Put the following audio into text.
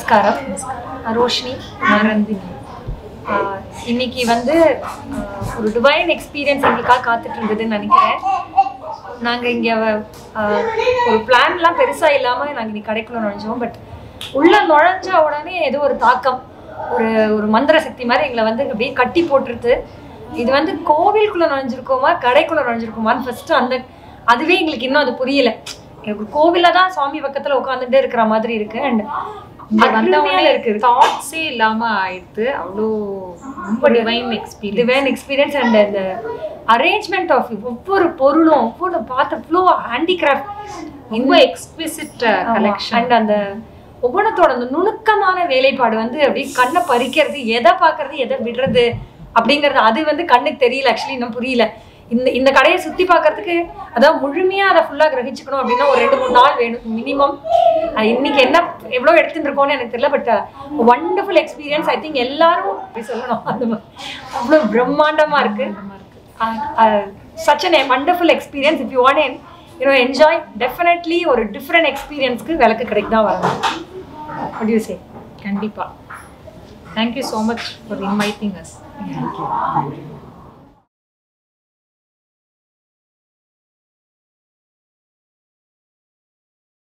நமஸ்காரம் நான் ரோஷினி நரந்தினி ஆஹ் இன்னைக்கு வந்து ஆஹ் ஒரு டிவைன் எக்ஸ்பீரியன்ஸ் எங்களுக்காக காத்துட்டு இருந்ததுன்னு நினைக்கிறேன் நாங்கள் இங்கே ஒரு பிளான்லாம் பெருசாக இல்லாமல் நாங்கள் இன்னைக்கு கடைக்குள்ள நுழைஞ்சோம் பட் உள்ள நுழைஞ்ச உடனே ஏதோ ஒரு தாக்கம் ஒரு ஒரு மந்திர சக்தி மாதிரி எங்களை வந்து அப்படியே கட்டி போட்டுருது இது வந்து கோவிலுக்குள்ள நுழைஞ்சிருக்கோமா கடைக்குள்ள நுழைஞ்சிருக்கோமான்னு ஃபர்ஸ்ட் அந்த அதுவே எங்களுக்கு இன்னும் அது புரியல எனக்கு கோவில்ல தான் சுவாமி பக்கத்துல உட்காந்துட்டே இருக்கிற மாதிரி இருக்கு அண்ட் இங்க வந்த அருமையா உடனே இருக்கு தாட்ஸே இல்லாம ஆயிடுது அவ்வளோ ரொம்ப divine experience divine experience and அந்த அரேஞ்ச்மெண்ட் ஆஃப் ஒவ்வொரு பொருளும் ஒவ்வொரு பார்த்த ஃப்ளோ ஹேண்டிகிராஃப்ட் ரொம்ப எக்ஸ்பிசிட் கலெக்ஷன் அண்ட் அந்த ஒவ்வொன்றத்தோட அந்த நுணுக்கமான வேலைப்பாடு வந்து அப்படியே கண்ணை பறிக்கிறது எதை பார்க்கறது எதை விடுறது அப்படிங்கிறது அது வந்து கண்ணுக்கு தெரியல ஆக்சுவலி இன்னும் புரியல இந்த இந்த கடையை சுற்றி பார்க்கறதுக்கு அதாவது முழுமையாக அதை ஃபுல்லாக கிரகிச்சுக்கணும் அப்படின்னா ஒரு ரெண்டு மூணு நாள் வேணும் மினிமம் இன்னைக்கு என்ன எவ்வளோ எடுத்துட்டு இருக்கோம்னு எனக்கு தெரியல but wonderful experience I think எல்லாரும் அப்படி சொல்லணும் அந்த மாதிரி அவ்வளோ பிரம்மாண்டமாக இருக்கு such an wonderful experience if you want you know enjoy definitely ஒரு டிஃப்ரெண்ட் எக்ஸ்பீரியன்ஸ்க்கு விளக்கு கிடைக்கு தான் வரணும் what do you say கண்டிப்பா thank you so much for inviting us Thank you.